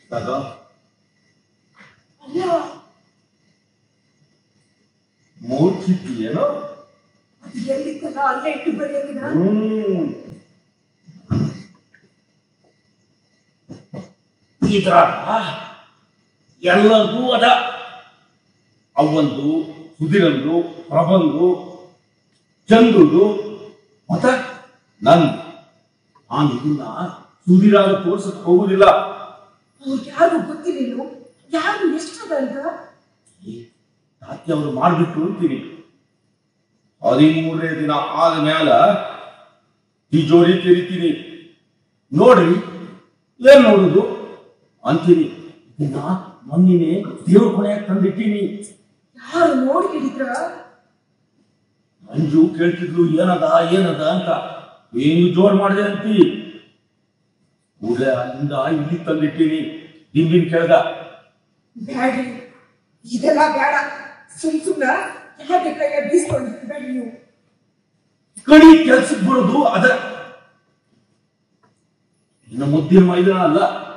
ತಗೋ ಅಲ್ಲ ಮೂರ್ಛಿದ್ದೀಯೇನೋ ಅದು ಎಲ್ಲಿತ್ತಲ್ಲ ಅಲ್ಲೇ ಇಟ್ಟು ಬರೆಯೋದಿನ ಹ್ಮ್ ಇದ್ರ ಎಲ್ಲದೂ ಅದ ಅವಂದು ಸುಧಿರಂದು ಪ್ರಬಂದು ಚಂದುದು ಮತ್ತ ನನ್ ನಾನು ಇದನ್ನ ಸುಧಿರಾಗ ತೋರ್ಸಕ್ ಹೋಗುದಿಲ್ಲ ಅವ್ರಿಗೆ ಯಾರು ಗೊತ್ತಿರಲಿಲ್ಲ ಯಾರು ಎಷ್ಟದ ಅಂತ ರಾತ್ರಿ ಅವರು ಮಾಡ್ಬಿಟ್ಟು ಅಂತೀನಿ ಹದಿಮೂರನೇ ದಿನ ಆದ್ಮೇಲ ತಿಜೋರಿ ತೆರಿತೀನಿ ನೋಡ್ರಿ ಏನ್ ನೋಡುದು ಅಂತೀನಿ ಇದನ್ನ ಮೊನ್ನಿನೇ ದೇವ್ರ ಕೊನೆಯಾಗ ತಂದಿಟ್ಟೀನಿ ಯಾರು ನೋಡಿ ಹಿಡಿದ್ರ ಮಂಜು ಕೇಳ್ತಿದ್ಲು ಏನದ ಏನದ ಅಂತ ಏನು ಜೋರ್ ಮಾಡಿದೆ ಅಂತಿ ಕೂಡಲೇ ಅಲ್ಲಿಂದ ಇಲ್ಲಿ ತಂದಿಟ್ಟೀನಿ ದಿಂಬಿನ ಕೆಳಗ ಬ್ಯಾಡ್ರಿ ಇದೆಲ್ಲ ಬೇಡ ಸುಮ್ ಸುಮ್ನ ಯಾಕೆ ಕೈಯ ಬೀಸ್ಕೊಂಡಿರ್ಬೇಡಿ ನೀವು ಕಡಿ ಕೆಲ್ಸಕ್ಕೆ ಬರೋದು ಅದ ಇನ್ನು ಮುದ್ದಿನ ಮೈದಾನ ಅಲ್ಲ